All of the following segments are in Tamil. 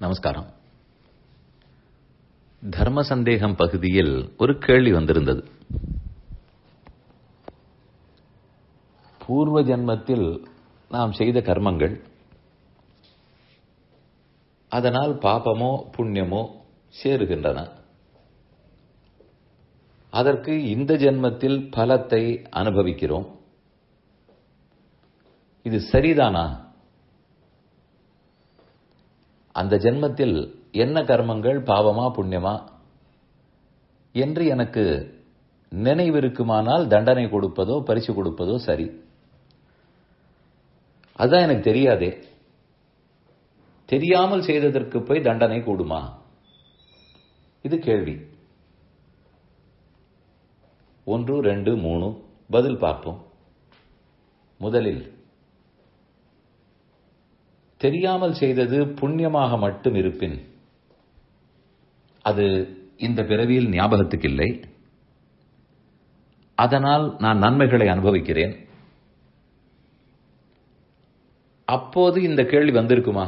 நமஸ்காரம் தர்ம சந்தேகம் பகுதியில் ஒரு கேள்வி வந்திருந்தது பூர்வ ஜென்மத்தில் நாம் செய்த கர்மங்கள் அதனால் பாபமோ புண்ணியமோ சேருகின்றன அதற்கு இந்த ஜென்மத்தில் பலத்தை அனுபவிக்கிறோம் இது சரிதானா அந்த ஜென்மத்தில் என்ன கர்மங்கள் பாவமா புண்ணியமா என்று எனக்கு நினைவிருக்குமானால் தண்டனை கொடுப்பதோ பரிசு கொடுப்பதோ சரி அதுதான் எனக்கு தெரியாதே தெரியாமல் செய்ததற்கு போய் தண்டனை கூடுமா இது கேள்வி ஒன்று ரெண்டு மூணு பதில் பார்ப்போம் முதலில் தெரியாமல் செய்தது புண்ணியமாக மட்டும் இருப்பின் அது இந்த பிறவியில் ஞாபகத்துக்கு இல்லை அதனால் நான் நன்மைகளை அனுபவிக்கிறேன் அப்போது இந்த கேள்வி வந்திருக்குமா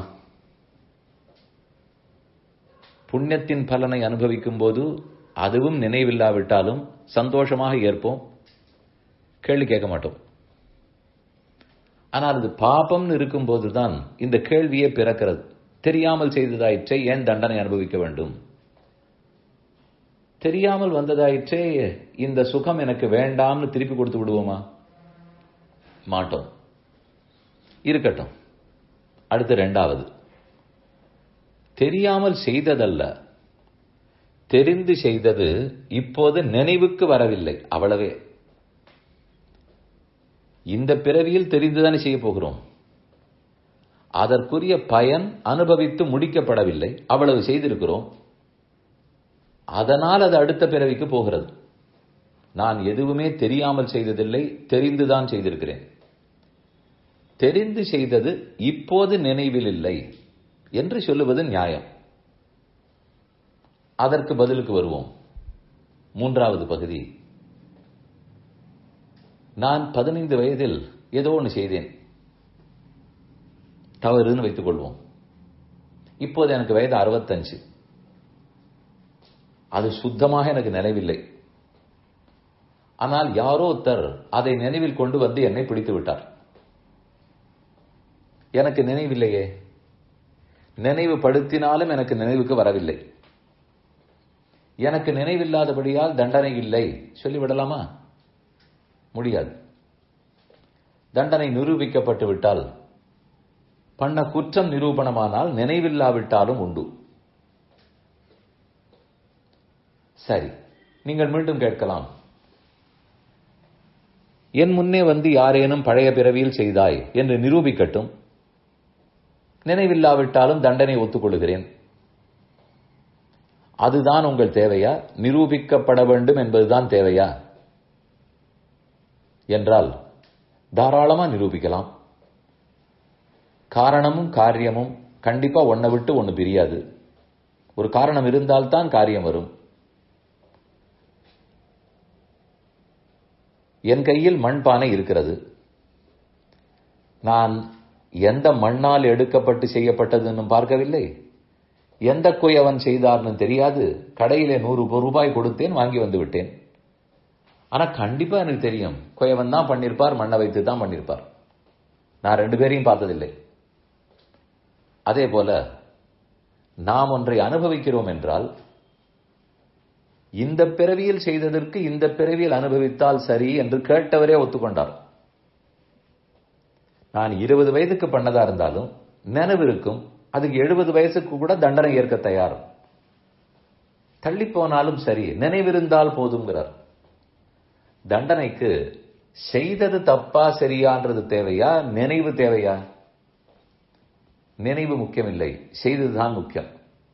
புண்ணியத்தின் பலனை அனுபவிக்கும் போது அதுவும் நினைவில்லாவிட்டாலும் சந்தோஷமாக ஏற்போம் கேள்வி கேட்க மாட்டோம் ஆனால் அது பாபம்னு இருக்கும்போது தான் இந்த கேள்வியே பிறக்கிறது தெரியாமல் செய்ததாயிற்றே ஏன் தண்டனை அனுபவிக்க வேண்டும் தெரியாமல் வந்ததாயிற்றே இந்த சுகம் எனக்கு வேண்டாம்னு திருப்பி கொடுத்து விடுவோமா மாட்டோம் இருக்கட்டும் அடுத்து ரெண்டாவது தெரியாமல் செய்ததல்ல தெரிந்து செய்தது இப்போது நினைவுக்கு வரவில்லை அவ்வளவே இந்த பிறவியில் தெரிந்துதானே செய்ய போகிறோம் அதற்குரிய பயன் அனுபவித்து முடிக்கப்படவில்லை அவ்வளவு செய்திருக்கிறோம் அதனால் அது அடுத்த பிறவிக்கு போகிறது நான் எதுவுமே தெரியாமல் செய்ததில்லை தெரிந்துதான் செய்திருக்கிறேன் தெரிந்து செய்தது இப்போது நினைவில் இல்லை என்று சொல்லுவது நியாயம் அதற்கு பதிலுக்கு வருவோம் மூன்றாவது பகுதி நான் பதினைந்து வயதில் ஏதோ ஒன்று செய்தேன் தவறுன்னு வைத்துக் கொள்வோம் இப்போது எனக்கு வயது அறுபத்தஞ்சு அது சுத்தமாக எனக்கு நினைவில்லை ஆனால் யாரோ ஒருத்தர் அதை நினைவில் கொண்டு வந்து என்னை பிடித்து விட்டார் எனக்கு நினைவில்லையே நினைவுபடுத்தினாலும் எனக்கு நினைவுக்கு வரவில்லை எனக்கு நினைவில்லாதபடியால் தண்டனை இல்லை சொல்லிவிடலாமா முடியாது தண்டனை நிரூபிக்கப்பட்டு விட்டால் பண்ண குற்றம் நிரூபணமானால் நினைவில்லாவிட்டாலும் உண்டு சரி நீங்கள் மீண்டும் கேட்கலாம் என் முன்னே வந்து யாரேனும் பழைய பிறவியில் செய்தாய் என்று நிரூபிக்கட்டும் நினைவில்லாவிட்டாலும் தண்டனை ஒத்துக்கொள்கிறேன் அதுதான் உங்கள் தேவையா நிரூபிக்கப்பட வேண்டும் என்பதுதான் தேவையா என்றால் தாராளமா நிரூபிக்கலாம் காரணமும் காரியமும் கண்டிப்பா ஒன்னை விட்டு ஒன்னு பிரியாது ஒரு காரணம் இருந்தால்தான் காரியம் வரும் என் கையில் மண்பானை இருக்கிறது நான் எந்த மண்ணால் எடுக்கப்பட்டு செய்யப்பட்டதுன்னு பார்க்கவில்லை எந்த குயவன் செய்தார்னு தெரியாது கடையிலே நூறு ரூபாய் கொடுத்தேன் வாங்கி வந்து விட்டேன் ஆனா கண்டிப்பா எனக்கு தெரியும் குயவன் தான் பண்ணிருப்பார் மண்ணை வைத்து தான் பண்ணிருப்பார் நான் ரெண்டு பேரையும் பார்த்ததில்லை அதே போல நாம் ஒன்றை அனுபவிக்கிறோம் என்றால் இந்த பிறவியில் செய்ததற்கு இந்த பிறவியில் அனுபவித்தால் சரி என்று கேட்டவரே ஒத்துக்கொண்டார் நான் இருபது வயதுக்கு பண்ணதா இருந்தாலும் நினைவு இருக்கும் அதுக்கு எழுபது வயசுக்கு கூட தண்டனை ஏற்க தயார் தள்ளி போனாலும் சரி நினைவிருந்தால் போதுங்கிறார் தண்டனைக்கு செய்தது தப்பா சரியான்றது தேவையா நினைவு தேவையா நினைவு முக்கியமில்லை செய்ததுதான் முக்கியம்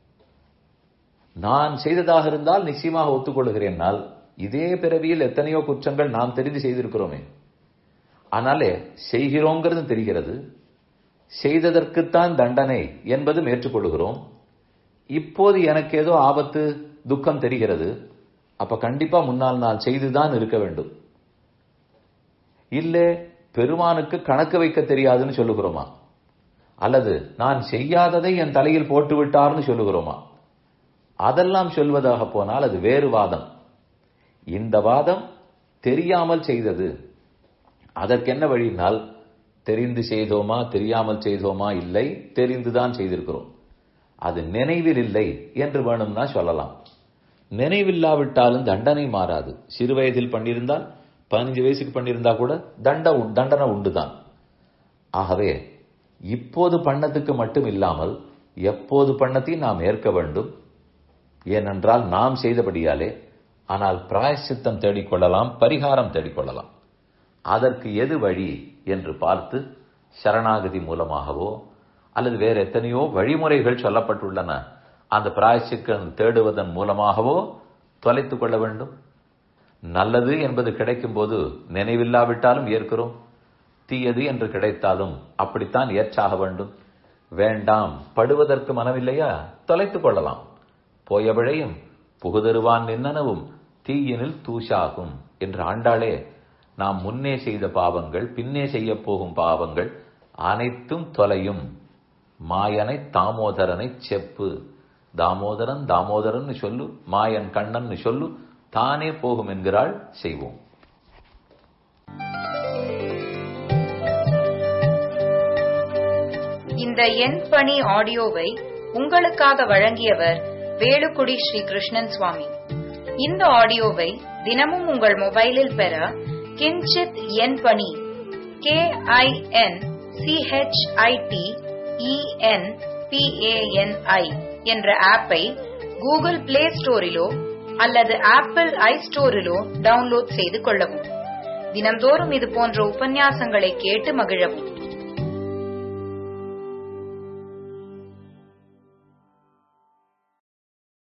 நான் செய்ததாக இருந்தால் நிச்சயமாக ஒத்துக்கொள்கிறேன்னால் இதே பிறவியில் எத்தனையோ குற்றங்கள் நாம் தெரிந்து செய்திருக்கிறோமே ஆனாலே செய்கிறோங்கிறது தெரிகிறது செய்ததற்குத்தான் தண்டனை என்பதும் ஏற்றுக்கொள்கிறோம் இப்போது எனக்கு ஏதோ ஆபத்து துக்கம் தெரிகிறது அப்ப கண்டிப்பா முன்னால் நான் செய்துதான் இருக்க வேண்டும் இல்ல பெருமானுக்கு கணக்கு வைக்க தெரியாதுன்னு சொல்லுகிறோமா அல்லது நான் செய்யாததை என் தலையில் போட்டு விட்டார்னு சொல்லுகிறோமா அதெல்லாம் சொல்வதாக போனால் அது வேறு வாதம் இந்த வாதம் தெரியாமல் செய்தது அதற்கு என்ன வழினால் தெரிந்து செய்தோமா தெரியாமல் செய்தோமா இல்லை தெரிந்துதான் செய்திருக்கிறோம் அது நினைவில் இல்லை என்று வேணும்னா சொல்லலாம் நினைவில்லாவிட்டாலும் தண்டனை மாறாது சிறு வயதில் பண்ணியிருந்தால் பதினஞ்சு வயசுக்கு பண்ணியிருந்தா கூட தண்ட தண்டனை உண்டுதான் ஆகவே இப்போது பண்ணதுக்கு மட்டும் இல்லாமல் எப்போது பண்ணத்தையும் நாம் ஏற்க வேண்டும் ஏனென்றால் நாம் செய்தபடியாலே ஆனால் பிராயசித்தம் தேடிக்கொள்ளலாம் பரிகாரம் தேடிக்கொள்ளலாம் அதற்கு எது வழி என்று பார்த்து சரணாகதி மூலமாகவோ அல்லது வேற எத்தனையோ வழிமுறைகள் சொல்லப்பட்டுள்ளன அந்த பிராயசிக்கம் தேடுவதன் மூலமாகவோ தொலைத்துக் கொள்ள வேண்டும் நல்லது என்பது கிடைக்கும் போது நினைவில்லாவிட்டாலும் ஏற்கிறோம் தீயது என்று கிடைத்தாலும் அப்படித்தான் ஏற்றாக வேண்டும் வேண்டாம் படுவதற்கு மனமில்லையா தொலைத்துக் கொள்ளலாம் போய விழையும் புகுதருவான் நின்னனவும் தீயினில் தூஷாகும் என்று ஆண்டாளே நாம் முன்னே செய்த பாவங்கள் பின்னே செய்ய போகும் பாவங்கள் அனைத்தும் தொலையும் மாயனை தாமோதரனை செப்பு தாமோதரன் தாமோதரன் சொல்லு மாயன் கண்ணன் சொல்லு தானே போகும் என்கிறாள் செய்வோம் இந்த எண் பணி ஆடியோவை உங்களுக்காக வழங்கியவர் வேலுக்குடி ஸ்ரீ கிருஷ்ணன் சுவாமி இந்த ஆடியோவை தினமும் உங்கள் மொபைலில் பெற கிஞ்சித் எண் பணி கே ஐ என் சிஹெச்ஐடி இஎன் பிஏஎன்ஐ என்ற ஆப்பை கூகுள் பிளே ஸ்டோரிலோ அல்லது ஆப்பிள் ஐ ஸ்டோரிலோ டவுன்லோட் செய்து கொள்ளவும் தினம்தோறும் இது போன்ற உபன்யாசங்களை கேட்டு மகிழவும்